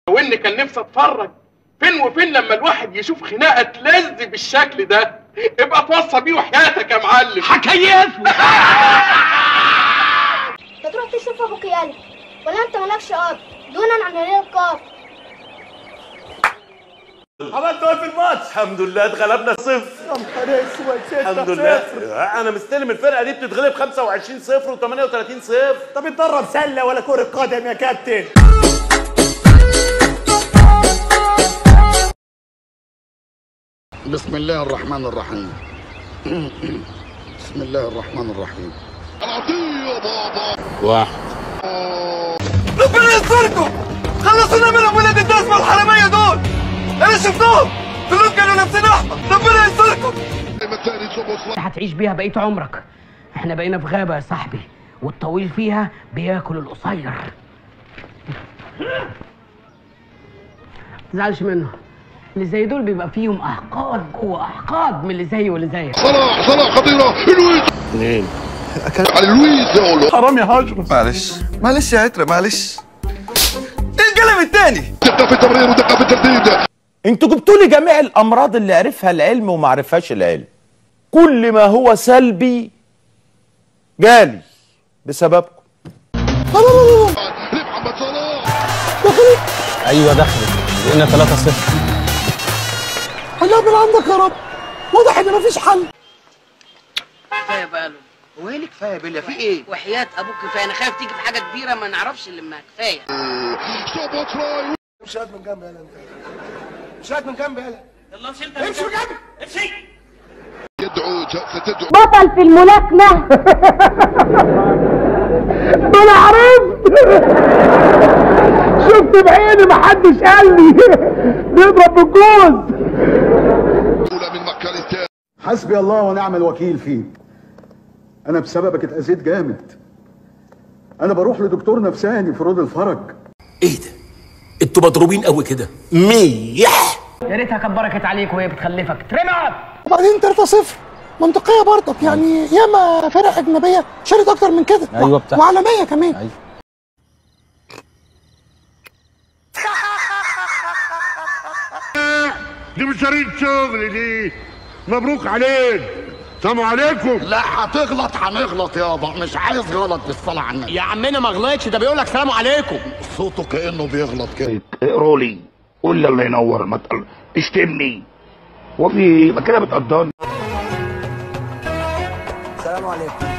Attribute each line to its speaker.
Speaker 1: واني كان نفسي اتفرج فين وفين لما الواحد يشوف خناقه تلذ بالشكل ده ابقى توصى بيه وحياتك يا معلم
Speaker 2: حكايات
Speaker 3: تروح تشوف ابوك يالا ولا انت مالكش اب دونا عن القاب
Speaker 4: عملت ايه في الماتش؟
Speaker 5: الحمد لله اتغلبنا صفر
Speaker 4: يا نهار اسود ستة
Speaker 5: الحمد لله
Speaker 4: صفر.
Speaker 5: انا مستلم الفرقه دي بتتغلب 25 صفر و38 صفر
Speaker 4: طب اتدرب سله ولا كره قدم يا كابتن
Speaker 6: بسم الله الرحمن الرحيم بسم الله الرحمن الرحيم واحد
Speaker 4: ربنا يستركم خلصونا من ولاد الدسمه الحراميه دول انا شفتهم دول كانوا لابسين احمر ربنا يستركم
Speaker 2: هتعيش بيها بقيت عمرك احنا بقينا في غابة يا صاحبي والطويل فيها بياكل القصير تزعلش منه اللي زي دول بيبقى فيهم احقاد جوه احقاد من اللي زي واللي زيك
Speaker 7: صلاح صلاح خطيرة لويس
Speaker 5: اثنين
Speaker 7: على لويس يا ولد
Speaker 4: حرام يا هاجر
Speaker 8: معلش معلش يا عترة معلش القلم الثاني
Speaker 7: دقة في التمرير ودقة في التسديد
Speaker 9: انتوا جبتوا لي جميع الامراض اللي عرفها العلم وما عرفهاش العلم كل ما هو سلبي جالي بسببكم
Speaker 7: لمحمد صلاح
Speaker 9: ايوه دخلت بقينا 3 0
Speaker 4: الله من عندك يا رب واضح ان مفيش حل
Speaker 2: كفايه بقى له
Speaker 6: هو ايه اللي كفايه بيلا في ايه؟
Speaker 2: وحياة ابوك كفايه انا خايف تيجي في حاجه كبيره ما نعرفش اللي ما كفايه
Speaker 7: سوبوتراي
Speaker 4: مش قاعد من جنبي يالا مش قاعد من جنبي يالا
Speaker 2: يلا امشي انت
Speaker 4: امشي من جنبي
Speaker 2: امشي
Speaker 7: يدعو ستدعو
Speaker 3: بطل في الملاكمة
Speaker 4: انا عرفت شفت بعيني محدش قال لي بيضرب بالجوز
Speaker 7: أولى من مكاليستير
Speaker 10: حسبي الله ونعم الوكيل فيك انا بسببك اتأذيت جامد انا بروح لدكتور نفساني في رود الفرج
Speaker 11: ايه ده؟ انتوا مضروبين قوي كده ميح
Speaker 2: يا ريتها كبركت عليك وهي بتخلفك ترمى
Speaker 4: وبعدين 3 0 منطقيه برضك يعني ياما فرق اجنبيه شالت اكتر من كده
Speaker 9: أيوة بتاع.
Speaker 4: وعالميه كمان
Speaker 7: دي مش شريط شغل دي مبروك عليك السلام عليكم
Speaker 6: لا هتغلط هنغلط يابا مش عايز غلط بالصلاة على النبي
Speaker 11: يا عمنا ما غلطش ده بيقول لك سلام عليكم
Speaker 6: صوته كأنه بيغلط كده
Speaker 7: اقروا لي قول لي الله ينور ما تقل- تشتمني وفي ما كده بتقدرني
Speaker 4: السلام عليكم